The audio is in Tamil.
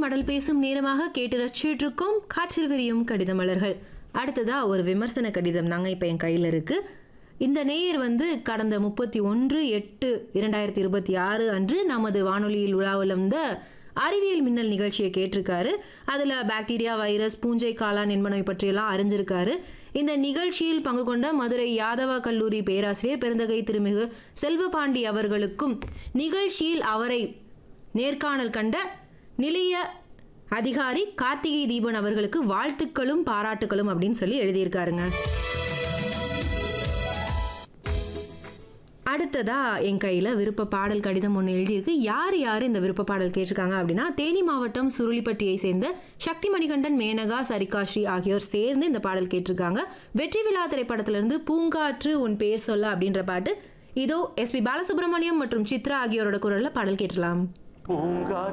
மடல் பேசும் நேரமாக கேட்டு ரசிச்சுட்டு இருக்கோம் காற்றில் விரியும் கடித மலர்கள் அடுத்ததா ஒரு விமர்சன கடிதம் தாங்க இப்போ என் கையில் இருக்கு இந்த நேயர் வந்து கடந்த முப்பத்தி ஒன்று எட்டு இரண்டாயிரத்தி இருபத்தி ஆறு அன்று நமது வானொலியில் உலாவில் வந்த அறிவியல் மின்னல் நிகழ்ச்சியை கேட்டிருக்காரு அதில் பாக்டீரியா வைரஸ் பூஞ்சை காளான் என்பனவை பற்றியெல்லாம் அறிஞ்சிருக்காரு இந்த நிகழ்ச்சியில் பங்கு கொண்ட மதுரை யாதவ கல்லூரி பேராசிரியர் பெருந்தகை திருமிகு செல்வபாண்டி அவர்களுக்கும் நிகழ்ச்சியில் அவரை நேர்காணல் கண்ட நிலைய அதிகாரி கார்த்திகை தீபன் அவர்களுக்கு வாழ்த்துக்களும் பாராட்டுகளும் அப்படின்னு சொல்லி எழுதியிருக்காருங்க அடுத்ததா என் கையில் விருப்ப பாடல் கடிதம் ஒன்று எழுதியிருக்கு யார் யார் இந்த விருப்ப பாடல் கேட்டிருக்காங்க அப்படின்னா தேனி மாவட்டம் சுருளிப்பட்டியை சேர்ந்த சக்தி மணிகண்டன் மேனகா சரிகாஸ்ரீ ஆகியோர் சேர்ந்து இந்த பாடல் கேட்டிருக்காங்க வெற்றி விழா திரைப்படத்திலிருந்து பூங்காற்று உன் பேர் சொல்ல அப்படின்ற பாட்டு இதோ எஸ்பி பாலசுப்ரமணியம் மற்றும் சித்ரா ஆகியோரோட குரல்ல பாடல் கேட்டலாம் பூங்கா